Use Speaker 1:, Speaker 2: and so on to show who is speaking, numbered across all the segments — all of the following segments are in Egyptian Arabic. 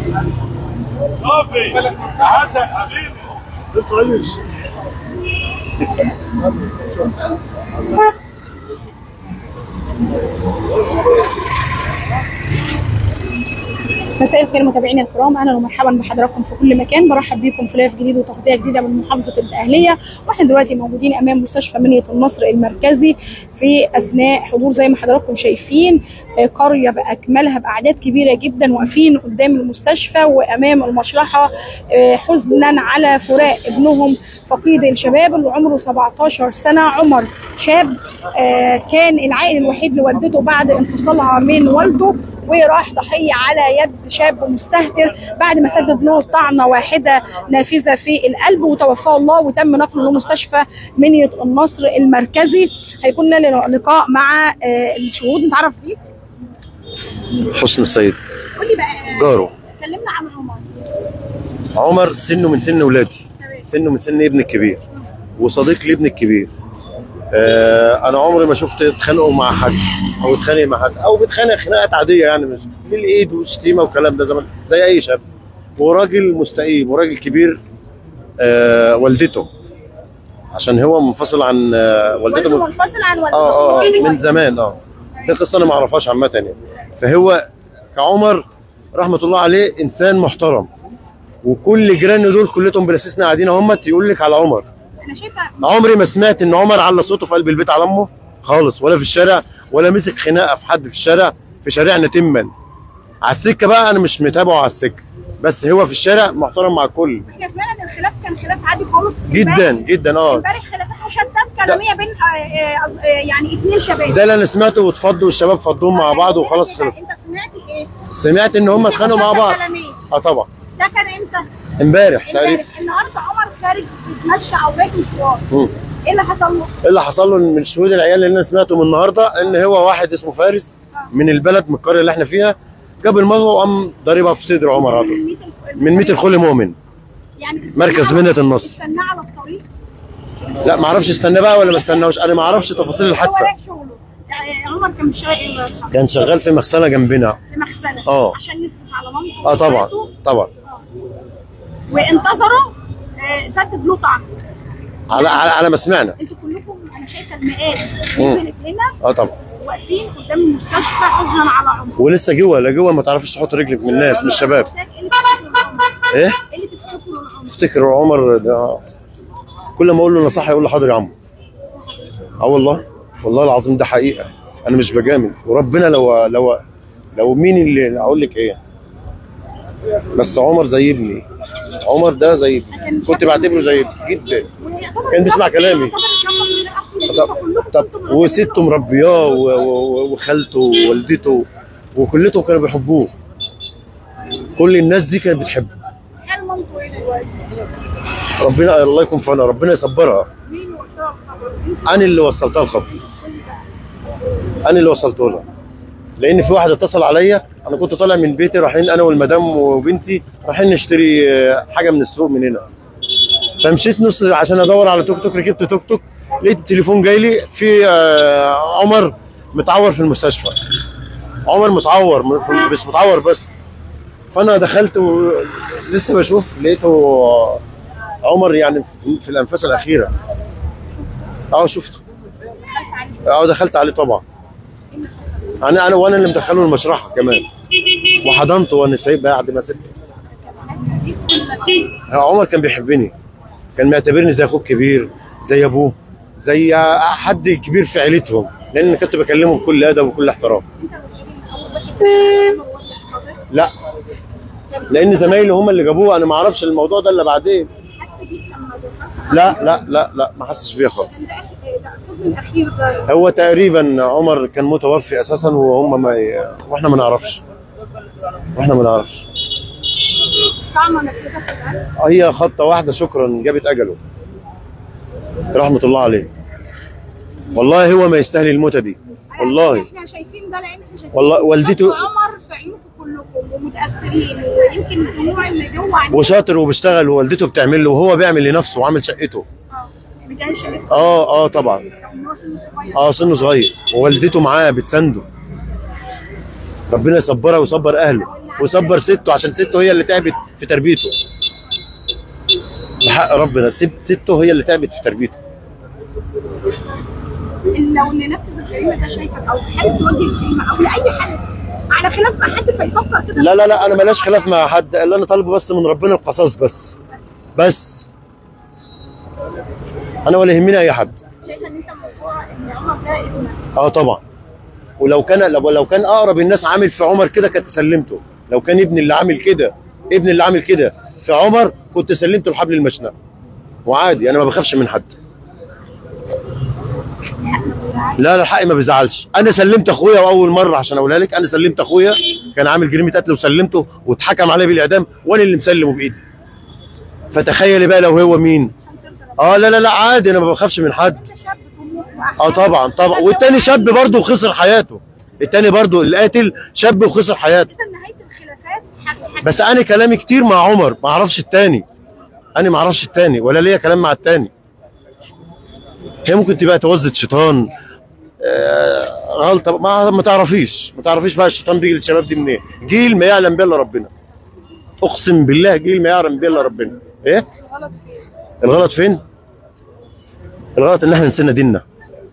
Speaker 1: صافي سعادتك حبيبي كويس
Speaker 2: مساء الخير متابعينا الكرام اهلا ومرحبا بحضراتكم في كل مكان برحب بيكم في لايف جديد وتغطيه جديده من محافظه الاهليه واحنا دلوقتي موجودين امام مستشفى منيه النصر المركزي في اثناء حضور زي ما حضراتكم شايفين آه، قريه باكملها باعداد كبيره جدا واقفين قدام المستشفى وامام المشرحه آه، حزنا على فراق ابنهم فقيد الشباب اللي عمره 17 سنه عمر شاب آه، كان العائل الوحيد لوالدته بعد انفصالها من والده وراح ضحيه على يد شاب مستهتر بعد ما سدد له طعنه واحده نافذه في القلب وتوفاه الله وتم نقله لمستشفى منيه النصر المركزي هيكون لنا لقاء مع آه، الشهود نتعرف فيه
Speaker 3: حسن السيد
Speaker 2: قول لي بقى
Speaker 3: جاره
Speaker 2: كلمنا عن عمر
Speaker 3: عمر سنه من سن ولادي
Speaker 2: تمام.
Speaker 3: سنه من سن ابني الكبير وصديق لابني الكبير آه انا عمري ما شفت اتخانقوا مع حد او اتخانق مع حد او بيتخانق خناقات عاديه يعني مش للايد وشتيمه وكلام ده زمان زي اي شاب وراجل مستقيم وراجل كبير آه والدته عشان هو منفصل عن آه والدته
Speaker 2: والده
Speaker 3: من...
Speaker 2: منفصل عن والده
Speaker 3: اه اه من زمان اه دي قصه انا ما اعرفهاش عامه يعني فهو كعمر رحمه الله عليه انسان محترم وكل جيراننا دول كلهم بلا استثناء قاعدين اهمت يقول لك على عمر
Speaker 2: انا شايفه
Speaker 3: عمري ما سمعت ان عمر على صوته في قلب البيت على امه خالص ولا في الشارع ولا مسك خناقه في حد في الشارع في شارعنا تما على السكه بقى انا مش متابعه على السكه بس هو في الشارع محترم مع الكل
Speaker 2: احنا سمعنا ان الخلاف كان خلاف عادي خالص
Speaker 3: جدا جدا اه
Speaker 2: امبارح خلافات مشتت كلاميه بين آه، آه، أص- آه، يعني اثنين شباب
Speaker 3: ده اللي انا سمعته واتفضوا والشباب فضوهم مع بعض وخلاص خلص
Speaker 2: انت سمعت ايه؟
Speaker 3: سمعت ان هم اتخانقوا مع بعض
Speaker 2: كلامية.
Speaker 3: اه طبعا
Speaker 2: ده كان امتى؟
Speaker 3: امبارح تقريبا
Speaker 2: امبارح النهارده عمر خارج بيتمشى او باقي مشوار
Speaker 3: مم.
Speaker 2: ايه اللي حصل له؟
Speaker 3: ايه اللي حصل له من شهود العيال اللي انا سمعته من النهارده ان هو واحد اسمه فارس من البلد من القريه اللي احنا فيها جاب المضوى وقام ضاربها في صدر عمر على طول. من ميت الخل مؤمن
Speaker 2: يعني استناه
Speaker 3: مركز
Speaker 2: على-
Speaker 3: منية النصر.
Speaker 2: استناه على الطريق
Speaker 3: لا ما اعرفش استنى بقى ولا ما استناهوش انا ما اعرفش تفاصيل
Speaker 2: هو
Speaker 3: الحادثه
Speaker 2: رايح شغله يعني عمر كان بيشتغل ايه بقى؟
Speaker 3: كان شغال في مغسله جنبنا
Speaker 2: في مغسله
Speaker 3: اه.
Speaker 2: عشان يصرف على مامته
Speaker 3: اه طبعا
Speaker 2: وإخواته.
Speaker 3: طبعا
Speaker 2: وانتظروا آه، سدد له طعن
Speaker 3: على على, على ما سمعنا
Speaker 2: انتوا كلكم انا شايفه المئات
Speaker 3: مم.
Speaker 2: نزلت هنا
Speaker 3: اه طبعا
Speaker 2: واقفين قدام المستشفى حزنا على عمر
Speaker 3: ولسه جوه لا جوه ما تعرفش تحط رجلك من الناس من الشباب
Speaker 2: ايه اللي تفتكروا لعمر؟
Speaker 3: ايه
Speaker 2: ايه اللي تفتكروا لعمر؟
Speaker 3: افتكر عمر ده كل ما اقول له نصيحه يقول له حاضر يا عم اه والله والله العظيم ده حقيقه انا مش بجامل وربنا لو لو لو مين اللي اقول لك ايه بس عمر زي ابني عمر ده زي ابني كنت بعتبره زي ابني جدا
Speaker 2: ويعتبر
Speaker 3: كان بيسمع
Speaker 2: الشخص-
Speaker 3: كلامي.
Speaker 2: يعتبر الشخص اللي أخو
Speaker 3: طب
Speaker 2: كلكم
Speaker 3: طب
Speaker 2: كنتم مرتبطين.
Speaker 3: وسته مربياه و- و- وخالته ووالدته وكلتهم كانوا بيحبوه كل الناس دي كانت بتحبه
Speaker 2: حال مامته ايه دلوقتي؟
Speaker 3: ربنا الله يكون في عونها ربنا يصبرها
Speaker 2: مين وصلها الخبر؟ انت
Speaker 3: انا اللي وصلتها الخبر انا اللي وصلته لها لان في واحد اتصل عليا انا كنت طالع من بيتي رايحين انا والمدام وبنتي رايحين نشتري آه، حاجه من السوق من هنا فمشيت نص عشان ادور على توك توك ركبت توك توك لقيت التليفون جاي لي في آه، عمر متعور في المستشفى عمر متعور م- في- بس متعور بس فانا دخلت ولسه بشوف لقيته آه، عمر يعني في- في الانفاس الاخيره اه شفته اه دخلت عليه طبعا انا انا وانا اللي مدخله المشرحه كمان وحضنته وانا سايب بعد ما سبت عمر كان بيحبني كان معتبرني زي اخوه الكبير زي ابوه زي حد كبير في عيلتهم لان كنت بكلمه بكل ادب وكل احترام لا لان زمايلي هم اللي جابوه انا ما اعرفش الموضوع ده الا بعدين لا لا لا لا ما حسش بيا خالص
Speaker 2: الاخير ده
Speaker 3: هو تقريبا عمر كان متوفي اساسا وهم ما ي... واحنا ما نعرفش واحنا ما نعرفش
Speaker 2: طعنه نفسها في القلب
Speaker 3: هي خطه واحده شكرا جابت اجله رحمه الله عليه والله هو ما يستاهل الموتة دي والله
Speaker 2: احنا شايفين ده لان احنا شايفين
Speaker 3: والله والدته-
Speaker 2: خط عمر في عيونكم كلكم ومتاثرين ويمكن الدموع اللي جوه عينيكم
Speaker 3: وشاطر وبيشتغل ووالدته بتعمل له وهو بيعمل لنفسه وعامل شقته
Speaker 2: اه بجهاز شقته
Speaker 3: اه اه طبعا
Speaker 2: ان هو سنه صغير
Speaker 3: اه سنه صغير ووالدته معاه بتسنده ربنا يصبرها ويصبر اهله وصبر سته عشان سته هي اللي تعبت في تربيته بحق ربنا ست سته هي اللي تعبت في تربيته
Speaker 2: لو اللي نفذ الجريمه ده شايفك او حابب توجه الجريمه او لاي حد على خلاف مع حد فيفكر كده
Speaker 3: لا لا لا انا ملاش خلاف مع حد اللي انا طالبه بس من ربنا القصاص بس بس انا ولا يهمني اي حد
Speaker 2: شايفه ان انت موضوع ان عمر ده ابنك
Speaker 3: اه طبعا ولو كان لو لو كان اقرب الناس عامل في عمر كده كنت سلمته لو كان ابني اللي عامل كده ابني اللي عامل كده في عمر كنت سلمته الحبل المشنق وعادي انا ما بخافش من حد لا لا الحق ما بيزعلش انا سلمت اخويا واول مره عشان اقولها لك انا سلمت اخويا كان عامل جريمه قتل وسلمته واتحكم عليه بالاعدام وانا اللي مسلمه بايدي فتخيلي بقى لو هو مين اه لا لا لا عادي انا ما بخافش من حد
Speaker 2: انت شاب طموح وأحلام.
Speaker 3: اه طبعا طبعا والتاني شاب برضه وخسر حياته التاني برضه القاتل شاب وخسر حياته
Speaker 2: اذا نهايه الخلافات حق- حق-
Speaker 3: بس انا كلامي كتير مع عمر ما اعرفش التاني انا ما اعرفش التاني ولا ليا كلام مع التاني هي ممكن تبقى توزة شيطان آه غلطه ما, ما تعرفيش ما تعرفيش بقى الشيطان بيجي للشباب دي منين جيل ما يعلم بيه الا ربنا اقسم بالله جيل ما يعلم بيه الا ربنا ايه
Speaker 2: غلط فين
Speaker 3: الغلط فين الغلط ان احنا نسينا ديننا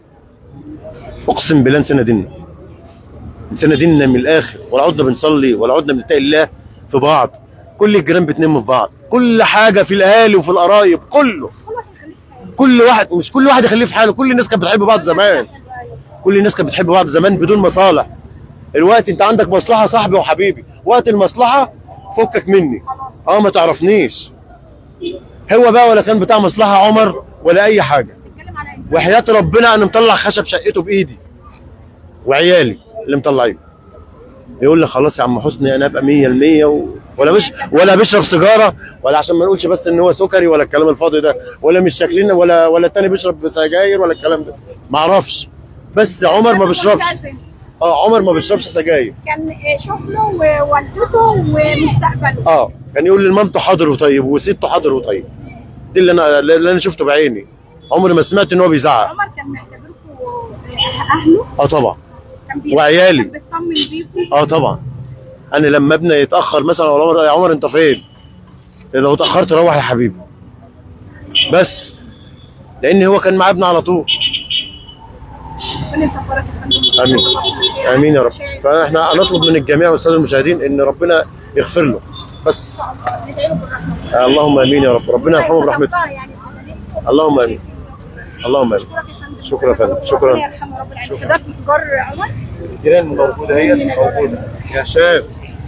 Speaker 3: اقسم بالله نسينا ديننا نسينا ديننا من الاخر ولا عدنا بنصلي ولا عدنا بنتقي الله في بعض كل الجيران بتنم في بعض كل حاجه في الاهالي وفي القرايب كله
Speaker 2: كل واحد يخليه في حاله
Speaker 3: كل واحد مش كل واحد يخليه في حاله كل الناس كانت بتحب بعض زمان كل الناس كانت بتحب بعض زمان بدون مصالح الوقت انت عندك مصلحه صاحبي وحبيبي وقت المصلحه فكك مني اه ما تعرفنيش هو بقى ولا كان بتاع مصلحه عمر ولا اي حاجه
Speaker 2: بنتكلم على انسان
Speaker 3: وحياه ربنا انا مطلع خشب شقته بايدي وعيالي اللي مطلعين يقول لي خلاص يا عم حسني انا ابقى 100% و... ولا مش ولا بيشرب سيجاره ولا عشان ما نقولش بس ان هو سكري ولا الكلام الفاضي ده ولا مش شكلنا ولا ولا التاني بيشرب سجاير ولا الكلام ده ما اعرفش بس عمر ما بيشربش
Speaker 2: ملتزم.
Speaker 3: اه عمر ما بيشربش سجاير
Speaker 2: كان آه، شغله ووالدته ومستقبله
Speaker 3: اه كان يقول لمامته حاضر وطيب وسته حاضر وطيب دي اللي انا اللي انا شفته بعيني عمري ما سمعت ان هو بيزعق
Speaker 2: عمر كان معتبركم آه، اهله
Speaker 3: اه طبعا
Speaker 2: كان بي-
Speaker 3: وعيالي.
Speaker 2: كان بيطمن بيكم
Speaker 3: اه طبعا انا لما ابني يتاخر مثلا ولا عمر يا عمر انت فين لو اتاخرت روح يا حبيبي بس لان هو كان معاه ابني على طول
Speaker 2: ربنا يصبرك يا فندم
Speaker 3: امين امين يا رب فاحنا هنطلب من الجميع والساده المشاهدين ان ربنا يغفر له بس
Speaker 2: ندعي له بالرحمه
Speaker 3: آه اللهم امين يا رب ربنا يرحمه برحمته
Speaker 2: استغفرها يعني عملية.
Speaker 3: اللهم امين اللهم امين
Speaker 2: شكرا يا فندم
Speaker 3: شكرا يا فندم شكرا
Speaker 2: ربنا يرحمه رب العالمين حضرتك جار عمر
Speaker 3: جيران موجوده هي موجوده يا شاب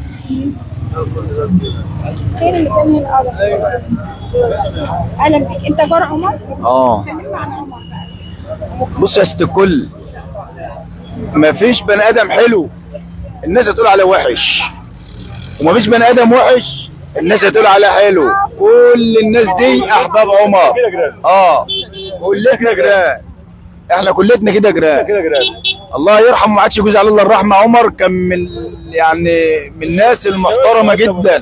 Speaker 2: خير اللي كان من الارض اهلا بيك انت جار عمر
Speaker 4: اه
Speaker 2: كلمنا عن عمر بقى
Speaker 4: بص يا ست الكل مفيش بني ادم حلو الناس هتقول عليه وحش ومفيش بني ادم وحش الناس هتقول عليه حلو كل الناس دي احباب عمر اه كلتنا جيران احنا كلتنا كده جيران
Speaker 3: كده جيران
Speaker 4: الله يرحمه ما عادش يجوز عليه الا الرحمه عمر كان من يعني من الناس المحترمه جدا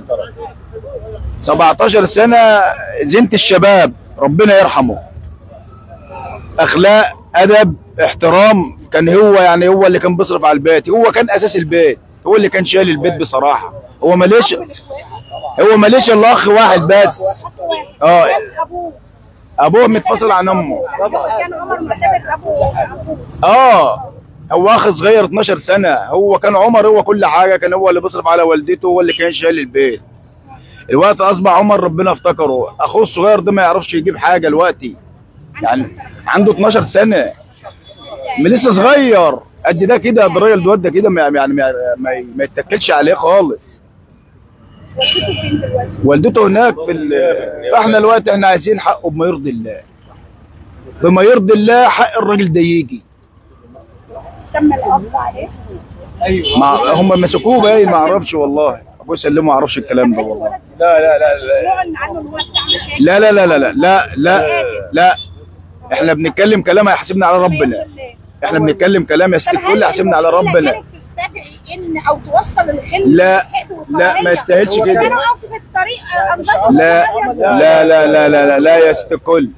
Speaker 4: 17 سنه زينه الشباب ربنا يرحمه اخلاق ادب احترام كان هو يعني هو اللي كان بيصرف على البيت هو كان اساس البيت هو اللي كان شايل البيت بصراحه هو ماليش هو ماليش الا اخ واحد بس اه
Speaker 2: ابوه
Speaker 4: ابوه متفصل عن امه
Speaker 2: كان عمر معتبر ابوه ابوه
Speaker 4: اه هو اخ صغير 12 سنه هو كان عمر هو كل حاجه كان هو اللي بيصرف على والدته هو اللي كان شايل البيت الوقت اصبح عمر ربنا افتكره اخوه الصغير ده ما يعرفش يجيب حاجه دلوقتي يعني عنده 12 سنه من لسه صغير قد ده كده الراجل دوت ده كده ما- يعني ما, ما, ما يتكلش عليه خالص
Speaker 2: والدته فين دلوقتي؟
Speaker 4: والدته هناك في ال- فاحنا الوقت احنا عايزين حقه بما يرضي الله بما يرضي الله حق الراجل ده يجي
Speaker 2: تم القبض عليه
Speaker 4: مع هم مسكوه باين ما اعرفش والله ابوه سلمه ما اعرفش الكلام ده والله
Speaker 2: لا لا لا لا معلن عنه ان هو بتاع مشاكل
Speaker 4: لا لا لا لا لا لا لا لا احنا بنتكلم كلام هيحاسبنا على ربنا احنا بنتكلم كلام يا ست الكل هيحاسبنا على ربنا
Speaker 2: كانت تستدعي ان او توصل الغل
Speaker 4: لا،
Speaker 2: للحقد
Speaker 4: لا،
Speaker 2: والكراهية.
Speaker 4: ما يستاهلش
Speaker 2: هو
Speaker 4: كده.
Speaker 2: كان واقف في الطريق انبسط
Speaker 4: لا لا لا لا لا لا, لا يا ست الكل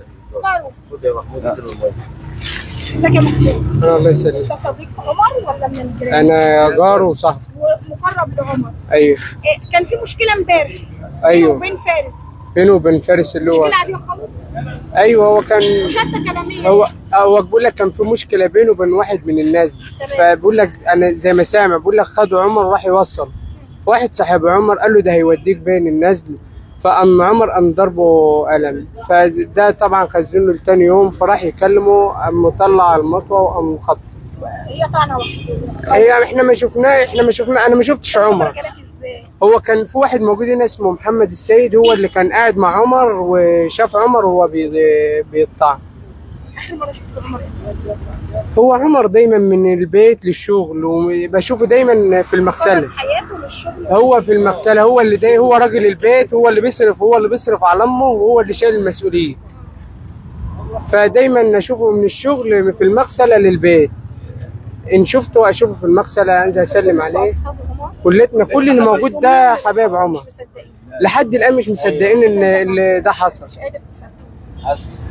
Speaker 2: ازيك يا محمود
Speaker 5: الله يسلمك
Speaker 2: انت صديق عمر ولا من الجيران؟
Speaker 5: انا جار وصاحبي
Speaker 2: ومقرب المقرب لعمر
Speaker 5: ايوه
Speaker 2: إيه، كان في مشكله امبارح بينه
Speaker 5: ايوه
Speaker 2: وبين فارس
Speaker 5: بينه وبين فارس اللي هو
Speaker 2: مشكله عاديه خالص
Speaker 5: ايوه هو كان
Speaker 2: مشاده كلاميه
Speaker 5: هو هو بقول لك كان في مشكله بينه وبين واحد من الناس دي
Speaker 2: تمام.
Speaker 5: فبقول لك انا زي ما سامع بقول لك خدوا عمر وراح يوصل فواحد صاحب عمر قال له ده هيوديك بين الناس دي فأم عمر قام ضربه قلم فده طبعا خزنه لتاني يوم فراح يكلمه قام مطلع المطوه وقام خط
Speaker 2: هي طعنه واحده
Speaker 5: هي احنا ما شفناه احنا ما شفناه انا ما شفتش عمر
Speaker 2: كلامك ازاي
Speaker 5: هو كان في واحد موجود هنا اسمه محمد السيد هو اللي كان قاعد مع عمر وشاف عمر وهو بي- بيطعن
Speaker 2: اخر مره شفت عمر إمتى؟
Speaker 5: هو عمر دايما من البيت للشغل وبشوفه دايما في
Speaker 2: خلص
Speaker 5: المغسله
Speaker 2: حياته للشغل
Speaker 5: هو في المغسله هو اللي داي هو راجل البيت هو اللي بيصرف هو اللي بيصرف على امه وهو اللي شايل المسؤوليه فدايما اشوفه من الشغل في المغسله للبيت ان شفته اشوفه في المغسله انزل اسلم عليه
Speaker 2: اصحاب عمر
Speaker 5: كلتنا كل اللي موجود ده حبايب عمر
Speaker 2: مش مصدقين
Speaker 5: لحد الان مش مصدقين ان اللي ده حصل
Speaker 2: مش قادر تصدق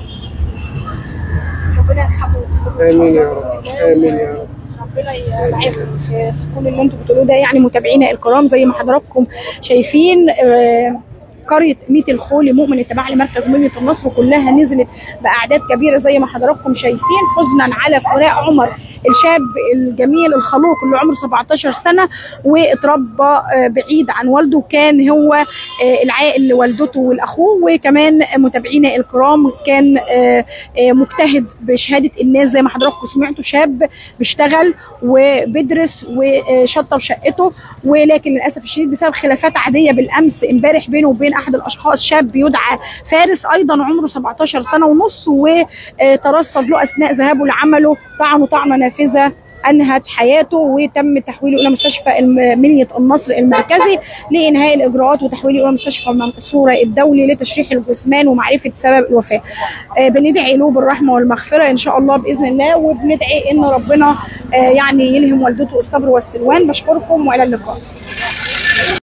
Speaker 2: ربنا يرحمه ويغفر له إن شاء
Speaker 5: امين يا
Speaker 2: الله
Speaker 5: رب
Speaker 2: بإذن الله.
Speaker 5: امين يا رب
Speaker 2: ربنا يرعاكم في, في كل اللي انتم بتقولوه ده يعني متابعينا الكرام زي ما حضراتكم شايفين آه، قريه ميت الخولي مؤمن التبع لمركز مدينه النصر كلها نزلت باعداد كبيره زي ما حضراتكم شايفين حزنا على فراق عمر الشاب الجميل الخلوق اللي عمره 17 سنه واتربى آه، بعيد عن والده كان هو آه، العائل لوالدته والاخوه وكمان متابعينا الكرام كان آه، آه، مجتهد بشهاده الناس زي ما حضراتكم سمعتوا شاب بيشتغل وبيدرس وشطب شقته ولكن للاسف الشديد بسبب خلافات عاديه بالامس امبارح بينه وبين احد الاشخاص شاب يدعى فارس ايضا عمره 17 سنه ونص وترصد له اثناء ذهابه لعمله طعنه طعنه نافذه انهت حياته وتم تحويله الى مستشفى الم- منيه النصر المركزي لانهاء الاجراءات وتحويله الى مستشفى منصوره الدولي لتشريح الجثمان ومعرفه سبب الوفاه. آه، بندعي له بالرحمه والمغفره ان شاء الله باذن الله وبندعي ان ربنا آه، يعني يلهم والدته الصبر والسلوان بشكركم والى اللقاء.